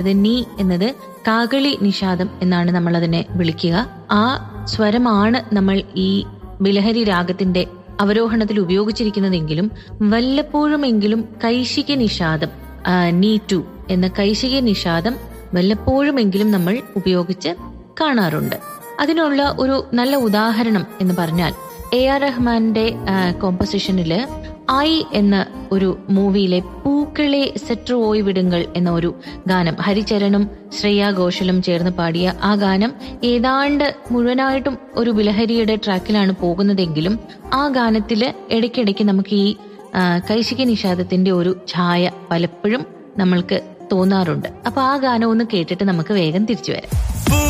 അത് നീ എന്നത് കാകളി നിഷാദം എന്നാണ് നമ്മൾ അതിനെ വിളിക്കുക ആ സ്വരമാണ് നമ്മൾ ഈ ബിലഹരി രാഗത്തിന്റെ അവരോഹണത്തിൽ ഉപയോഗിച്ചിരിക്കുന്നതെങ്കിലും വല്ലപ്പോഴുമെങ്കിലും കൈശിക നിഷാദം ആ, നീ ടു എന്ന കൈശിക നിഷാദം വല്ലപ്പോഴുമെങ്കിലും നമ്മൾ ഉപയോഗിച്ച് കാണാറുണ്ട് അതിനുള്ള ഒരു നല്ല ഉദാഹരണം എന്ന് പറഞ്ഞാൽ എ ആർ റഹ്മാന്റെ കോമ്പസിഷനില് ഐ എന്ന ഒരു മൂവിയിലെ പൂക്കളെ സെട്രോയ് വിടുങ്ങൾ എന്ന ഒരു ഗാനം ഹരിചരണും ശ്രേയ ഘോഷലും ചേർന്ന് പാടിയ ആ ഗാനം ഏതാണ്ട് മുഴുവനായിട്ടും ഒരു ബിലഹരിയുടെ ട്രാക്കിലാണ് പോകുന്നതെങ്കിലും ആ ഗാനത്തില് ഇടയ്ക്കിടയ്ക്ക് നമുക്ക് ഈ ആ, കൈശിക നിഷാദത്തിന്റെ ഒരു ഛായ പലപ്പോഴും നമ്മൾക്ക് തോന്നാറുണ്ട് അപ്പൊ ആ ഗാനം ഒന്ന് കേട്ടിട്ട് നമുക്ക് വേഗം തിരിച്ചു വരാം